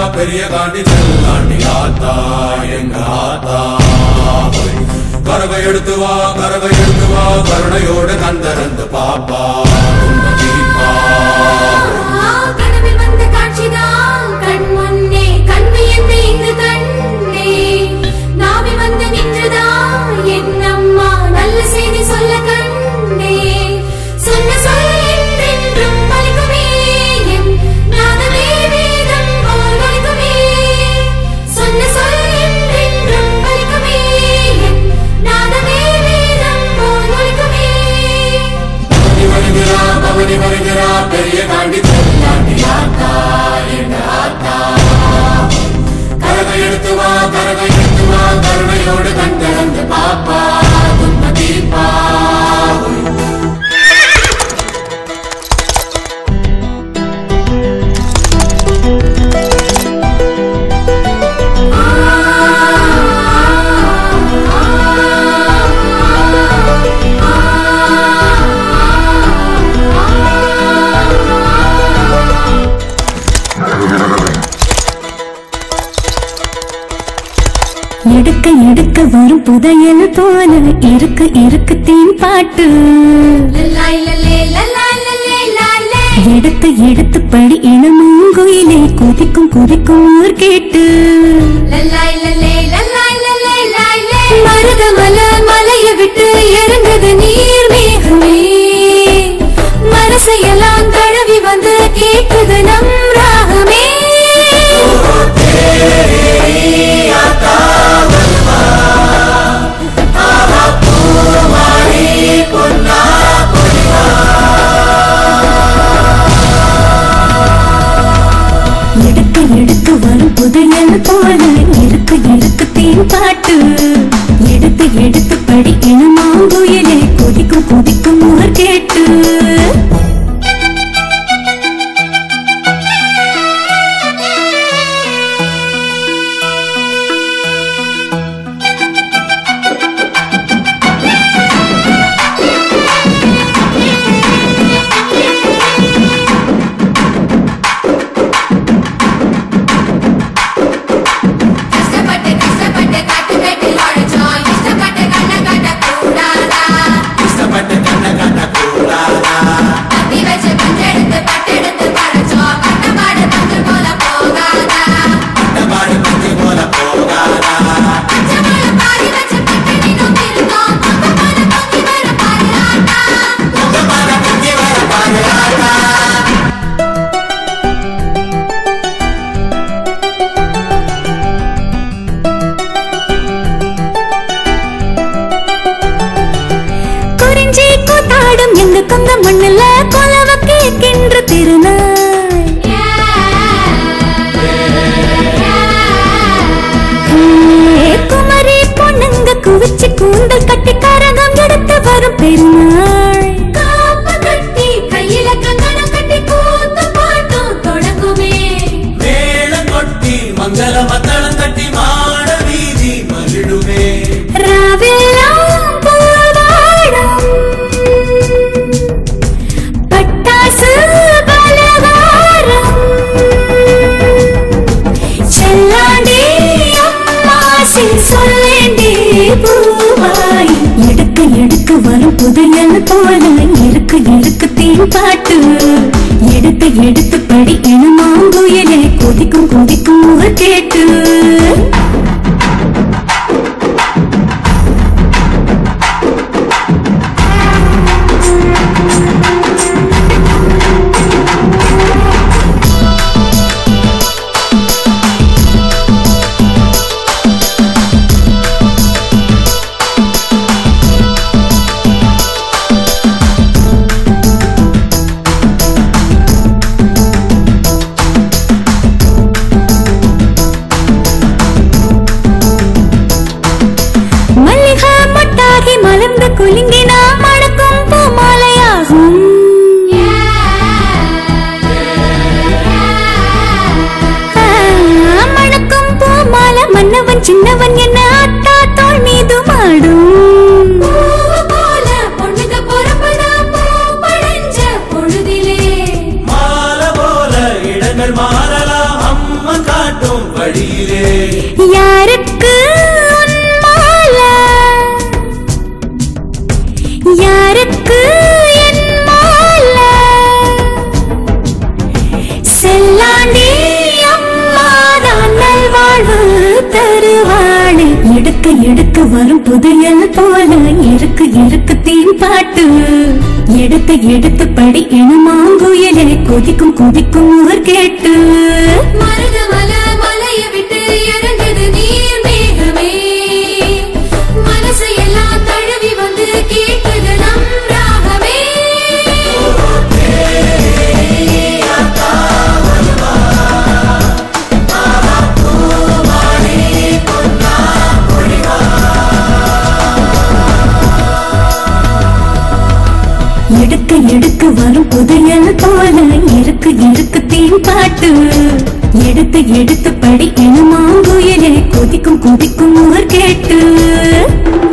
பெரிய காண்டி செல்லாண்டி ஆத்தா எங்க ஆத்தா கரவை எடுத்து வா கரவை எடுத்து வா கருணையோடு கந்தரந்து பாப்பா துன்ப தீப்பா கனவில் வந்த காட்சிதான் கண் முன்னே கண்வியந்து இங்கு கண்டே நாவி வந்து நின்றுதான் என் அம்மா நல்ல செய்தி சொல்ல கண்டே சொன்ன சொல் என்றென்றும் பலிக்குமே என் நாதமே வேதம் போல் ஒலிக்குமே சொன்ன சொல் என்றென்றும் பலிக்குமே என் நாதமே வேதம் போல் ஒலிக்குமே பவனி வருகிறா பவனி வருகிறா பெரிய காண்டி செல்லாண்டி ஆத்தா எங்க ஆத்தா கரவை எடுத்து வா கரவை எடுத்து வா கருணையோடு கந்தரந்து பாப்பா துன்ப தீப்பா எடுக்க எடுக்க வரும் புதையல் போல இருக்கு இருக்கு தீன் பாட்டு லல்லாய் லல்லே லல்லாய் லல்லே லாலே எடுத்து எடுத்து படி இனமுங்குயிலே குதிக்கும் குதிக்கும் ஊர் கேட்டு லல்லாய் லல்லே லல்லாய் லல்லே லாலே மருதமல மலைய விட்டு இறங்குது நீர் மேகமே மனசையெல்லாம் தழுவி வந்து கேட்குது நம் ராகமே எடுக்க எடுக்க வரும் புதையல் போல இருக்கு இருக்கு தீன் பாட்டு எடுத்து எடுத்து படி இனமாங்குயிலே குதிக்கும் குதிக்கும் ஊர் கேட்டு கஷ்டப்பட்டு கஷ்டப்பட்டு காட்டு மேட்டில் உழைச்சோம் இஷ்டப்பட்டு கண்ண கட்ட கூடாதா இஷ்டப்பட்டு கண்ண கண்ண கூடாதா கத்தி வச்சு பஞ்செடுத்து பட்டெடுத்து படைச்சோம் கட்டப்பாடு பஞ்சு போல போகாதா பாடு பஞ்சி போல போகாதா பச்சைமலை பாதி வச்சு பட்டினி நோக்கியிருந்தோம் பக்கமான பொங்கி வர பாரு ஆட்டா உங்க பாட பஞ்சி வர பாடுறாடா குறிஞ்சி கூத்தாடும் எங்க கொங்க மண்ணுல கொலவ கேட்கின்ற திருநாள் ஏ, குமரி பொண்ணுங்க குவிச்சு கூந்தல் கட்டி கரகம் எடுத்து வரும் பெருநாள் காப்பு கட்டி கையில கங்கணம் கட்டி கூத்து பாட்டும் தொடங்குமே மேளம் கொட்டி மங்கள மத்தளம் தட்டி மாட வீதி மகிழுமே ராவெல்லாம் பூவாடும் பட்டாசு பலகாரம் செல்லாண்டி அம்மாசி சொல்லேண்டி பூவாய் எடுக்க எடுக்க வரும் புதையல் போல இருக்கு இருக்கு தீன் பாட்டு எடுத்து எடுத்து படி இனமாங்குயிலே கொதிக்கும் கொதிக்கும் ஊர் கேட்டு மல்லிகா மொட்டாகி மலர்ந்து குலுங்கினா மணக்கும் பூமாலையாகும் ஆ, மணக்கும் பூமாலை மன்னவன் சின்னவன் என்ன அட்டா தோள் மீது மாடும் பூவு போல பொண்ணுங்க பொறப்பதா பூ படைஞ்ச பொழுதிலே மாலை போல இடங்கள் மாறலாம் அம்மன் காட்டு வழியிலே யாருக்கு உன் மாலை? யாருக்கு என் மாலை? செல்லாண்டி அம்மாதான் நல்வாழ்வு தருவாளே எடுக்க எடுக்க வரும் புதையல் போல இருக்கு இருக்கு தீம் பாட்டு எடுத்து எடுத்து படி இனமாங்குயிலே கொதிக்கும் கொதிக்கும் ஊர் கேட்டு மருதமல மலைய விட்டு இறங்குது நீர் மேகமே மனசையெல்லாம் தழுவி வந்து கேட்குது நம் ராகமே எடுக்க எடுக்க வரும் புதையல் போல இருக்கு இருக்கு தீம் பாட்டு எடுத்து எடுத்து படி இனமாங்குயிலே கொதிக்கும் கொதிக்கும் ஊர் கேட்டு